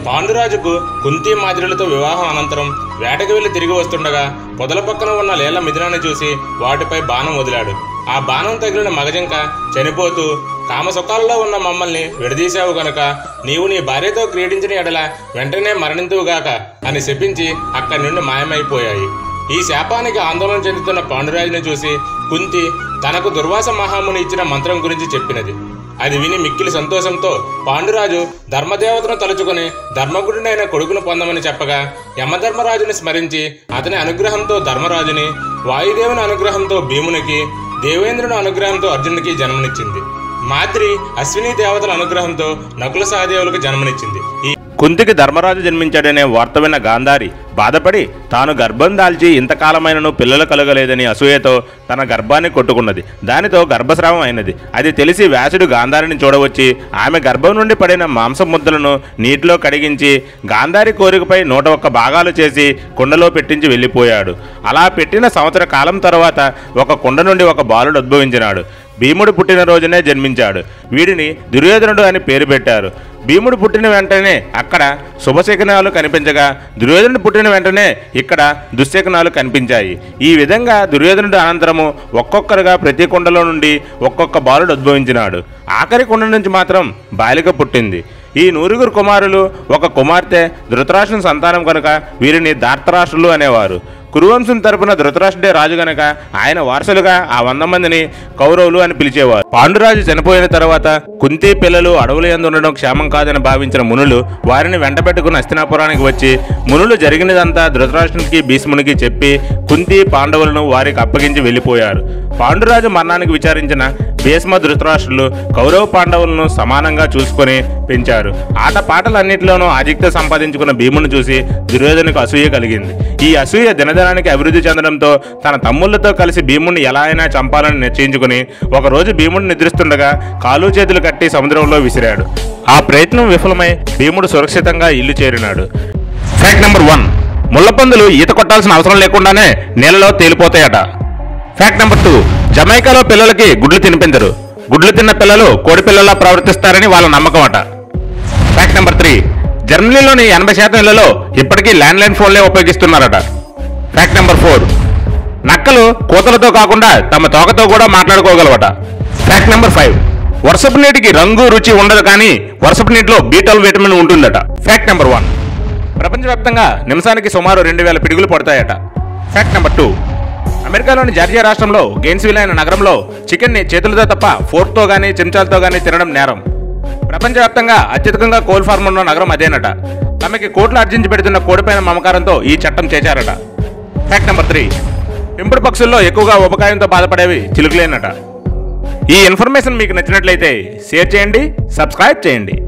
పాండురాజుకు కుంతి మాదిరులతో వివాహం అనంతరం వేటకు వెళ్లి తిరిగి వస్తుండగా పొదల పక్కన ఉన్న లేళ్ల మిథునాన్ని చూసి వాటిపై బాణం వదిలాడు ఆ బాణం తగిలిన మగజింక చనిపోతూ కామసుఖాల్లో ఉన్న మమ్మల్ని విడదీశావు గనుక నీవు నీ భార్యతో క్రీడించిన ఎడల వెంటనే మరణింతువుగాక అని శపించి అక్కడి నుండి మాయమైపోయాయి ఈ శాపానికి ఆందోళన చెందుతున్న పాండురాజుని చూసి కుంతి తనకు దుర్వాస మహాముని ఇచ్చిన మంత్రం గురించి చెప్పినది అది విని మిక్కిలి సంతోషంతో పాండురాజు ధర్మదేవతను తలుచుకొని ధర్మగుడినైన కొడుకును పొందమని చెప్పగా యమధర్మరాజుని స్మరించి అతని అనుగ్రహంతో ధర్మరాజుని వాయుదేవుని అనుగ్రహంతో భీమునికి దేవేంద్రుని అనుగ్రహంతో అర్జునుడికి జన్మనిచ్చింది మాద్రి అశ్విని దేవతల అనుగ్రహంతో నకుల సహదేవులకు జన్మనిచ్చింది ఈ కుంతికి ధర్మరాజు జన్మించాడనే వార్త విన్న గాంధారి బాధపడి తాను గర్భం దాల్చి ఇంతకాలమైనను పిల్లలు కలగలేదని అసూయతో తన గర్భాన్ని కొట్టుకున్నది దానితో గర్భస్రావం అయినది అది తెలిసి వ్యాసుడు గాంధారిని చూడవచ్చి ఆమె గర్భం నుండి పడిన మాంసం ముద్దలను నీటిలో కడిగించి గాంధారి కోరికపై నూట ఒక్క భాగాలు చేసి కుండలో పెట్టించి వెళ్ళిపోయాడు అలా పెట్టిన సంవత్సర కాలం తర్వాత ఒక కుండ నుండి ఒక బాలుడు ఉద్భవించినాడు భీముడు పుట్టిన రోజునే జన్మించాడు వీడిని దుర్యోధనుడు అని పేరు పెట్టారు భీముడు పుట్టిన వెంటనే అక్కడ శుభశకనాలు కనిపించగా దుర్యోధనుడు పుట్టిన వెంటనే ఇక్కడ దుశ్శకనాలు కనిపించాయి ఈ విధంగా దుర్యోధనుడు అనంతరము ఒక్కొక్కరుగా ప్రతి కుండలో నుండి ఒక్కొక్క బాలుడు ఉద్భవించినాడు ఆఖరి కుండ నుంచి మాత్రం బాలిక పుట్టింది ఈ నూరుగురు కుమారులు ఒక కుమార్తె ధృతరాష్ట్రుని సంతానం కనుక వీరిని దార్తరాష్ట్రులు అనేవారు కురువంశం తరపున ధృతరాష్ట్రుడే రాజు గనక ఆయన వారసులుగా ఆ వంద మందిని కౌరవులు అని పిలిచేవారు పాండురాజు చనిపోయిన తర్వాత కుంతి పిల్లలు అడవుల యందు ఉండడం క్షేమం కాదని భావించిన మునులు వారిని వెంటబెట్టుకుని హస్తినాపురానికి వచ్చి మునులు జరిగినదంతా ధృతరాష్ట్రునికి భీష్మునికి చెప్పి కుంతి పాండవులను వారికి అప్పగించి వెళ్ళిపోయారు పాండురాజు మరణానికి విచారించిన భీష్మ ధృతరాష్ట్రులు కౌరవ పాండవులను సమానంగా చూసుకొని పెంచారు ఆట పాటలన్నింటిలోనూ ఆధిక్యత సంపాదించుకున్న భీమును చూసి దుర్యోధనకు అసూయ కలిగింది ఈ అసూయ దినదినానికి అభివృద్ధి చెందడంతో తన తమ్ముళ్లతో కలిసి భీముడిని ఎలా అయినా చంపాలని నిశ్చయించుకుని ఒకరోజు భీముడు నిద్రిస్తుండగా కాలు చేతులు కట్టి సముద్రంలో విసిరాడు ఆ ప్రయత్నం విఫలమై భీముడు సురక్షితంగా ఇల్లు చేరినాడు ఫ్యాక్ట్ నెంబర్ వన్ ముళ్ళపందులు ఈత కొట్టాల్సిన అవసరం లేకుండానే నీళ్ళలో తేలిపోతాయట ఫ్యాక్ట్ నెంబర్ టూ జమైకాలో పిల్లలకి గుడ్లు తినిపించరు గుడ్లు తిన్న పిల్లలు కోడి పిల్లలా ప్రవర్తిస్తారని వాళ్ళ నమ్మకం అట ఫ్యాక్ట్ నెంబర్ త్రీ జర్మనీలోని ఎనభై శాతం ఇళ్లలో ఇప్పటికీ ల్యాండ్ లైన్ ఫోన్లే ఉపయోగిస్తున్నారట ఫ్యాక్ట్ నెంబర్ ఫోర్ నక్కలు కోతలతో కాకుండా తమ తోకతో కూడా మాట్లాడుకోగలవట ఫ్యాక్ట్ నెంబర్ ఫైవ్ వర్షపు నీటికి రంగు రుచి ఉండదు కానీ వర్షపు నీటిలో బీటల్ విటమిన్ ఉంటుందట ఫ్యాక్ట్ నెంబర్ వన్ ప్రపంచవ్యాప్తంగా నిమిషానికి సుమారు రెండు వేల పిడుగులు పడతాయట ఫ్యాక్ట్ నెంబర్ టూ అమెరికాలోని జార్జియా రాష్ట్రంలో గెయిన్స్విల్ అయిన నగరంలో చికెన్ని చేతులతో తప్ప ఫోర్క్తో గానీ చెంచాలతో గానీ తినడం నేరం ప్రపంచవ్యాప్తంగా అత్యధికంగా కోల్ ఫార్మ్ ఉన్న నగరం అదేనట తమకి కోట్లు ఆర్జించి పెడుతున్న కోడిపైన మమకారంతో ఈ చట్టం చేశారట ఫ్యాక్ట్ నెంబర్ త్రీ పెంపుడు పక్షుల్లో ఎక్కువగా ఉపకాయంతో బాధపడేవి చిలుకలేనట ఈ ఇన్ఫర్మేషన్ మీకు నచ్చినట్లయితే షేర్ చేయండి సబ్స్క్రైబ్ చేయండి